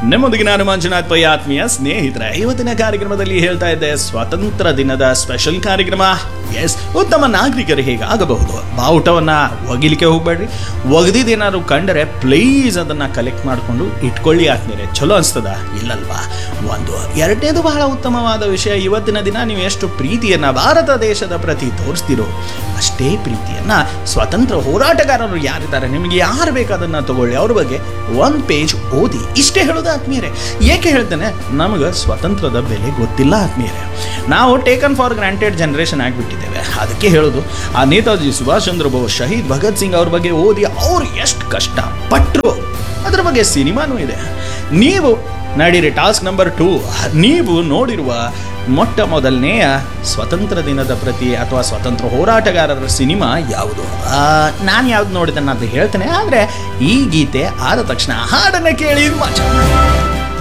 ನಿಮ್ಮೊಂದಿಗೆ ನಾನು ಮಂಜುನಾಥ್ ಪೈ ಆತ್ಮೀಯ ಸ್ನೇಹಿತರೆ ಇವತ್ತಿನ ಕಾರ್ಯಕ್ರಮದಲ್ಲಿ ಹೇಳ್ತಾ ಇದ್ದೆ ಸ್ವಾತಂತ್ರ್ಯ ದಿನದ ಸ್ಪೆಷಲ್ ಕಾರ್ಯಕ್ರಮ ಎಸ್ ಉತ್ತಮ ನಾಗರಿಕರು ಹೇಗಾಗಬಹುದು ಬಾವುಟವನ್ನ ಒಗಿಲಿಕ್ಕೆ ಹೋಗ್ಬೇಡ್ರಿ ಒಗದಿದ್ದೇನಾದ್ರು ಕಂಡರೆ ಪ್ಲೀಸ್ ಅದನ್ನ ಕಲೆಕ್ಟ್ ಮಾಡಿಕೊಂಡು ಇಟ್ಕೊಳ್ಳಿ ಆತ್ಮೀಯರೇ ಚಲೋ ಅನ್ಸ್ತದ ಇಲ್ಲಲ್ವಾ ಒಂದು ಎರಡನೇದು ಬಹಳ ಉತ್ತಮವಾದ ವಿಷಯ ಇವತ್ತಿನ ದಿನ ನೀವು ಎಷ್ಟು ಪ್ರೀತಿಯನ್ನ ಭಾರತ ದೇಶದ ಪ್ರತಿ ತೋರಿಸ್ತಿರೋ ಅಷ್ಟೇ ಪ್ರೀತಿಯನ್ನ ಸ್ವಾತಂತ್ರ್ಯ ಹೋರಾಟಗಾರರು ಯಾರಿದ್ದಾರೆ ನಿಮಗೆ ಯಾರು ಬೇಕಾದನ್ನ ತಗೊಳ್ಳಿ ಅವ್ರ ಬಗ್ಗೆ ಒಂದು ಪೇಜ್ ಓದಿ ಇಷ್ಟೇ ಹೇಳೋದು ಆತ್ಮೀಯರೇ ಏಕೆ ಹೇಳ್ತೇನೆ ನಮಗೆ ಸ್ವಾತಂತ್ರ್ಯದ ಬೆಲೆ ಗೊತ್ತಿಲ್ಲ ಆತ್ಮೀಯರೇ ನಾವು ಟೇಕನ್ ಫಾರ್ ಗ್ರಾಂಟೆಡ್ ಜನರೇಷನ್ ಆಗಿಬಿಟ್ಟಿದ್ದೇವೆ ಅದಕ್ಕೆ ಹೇಳೋದು ಆ ನೇತಾಜಿ ಸುಭಾಷ್ ಚಂದ್ರ ಬೋಸ್ ಶಹೀದ್ ಭಗತ್ ಸಿಂಗ್ ಅವ್ರ ಬಗ್ಗೆ ಓದಿ ಅವ್ರು ಎಷ್ಟು ಕಷ್ಟ ಪಟ್ಟರು ಅದ್ರ ಬಗ್ಗೆ ಸಿನಿಮಾನೂ ಇದೆ ನೀವು ನಡೀರಿ ಟಾಸ್ಕ್ ನಂಬರ್ ಟೂ ನೀವು ನೋಡಿರುವ ಮೊಟ್ಟ ಮೊದಲನೆಯ ಸ್ವತಂತ್ರ ದಿನದ ಪ್ರತಿ ಅಥವಾ ಸ್ವತಂತ್ರ ಹೋರಾಟಗಾರರ ಸಿನಿಮಾ ಯಾವುದು ನಾನು ಯಾವ್ದು ನೋಡಿದೆ ಅಂತ ಹೇಳ್ತೇನೆ ಆದರೆ ಈ ಗೀತೆ ಆದ ತಕ್ಷಣ ಹಾಡನ್ನು ಕೇಳಿ ಮಜಾ ಮಾಡಿ.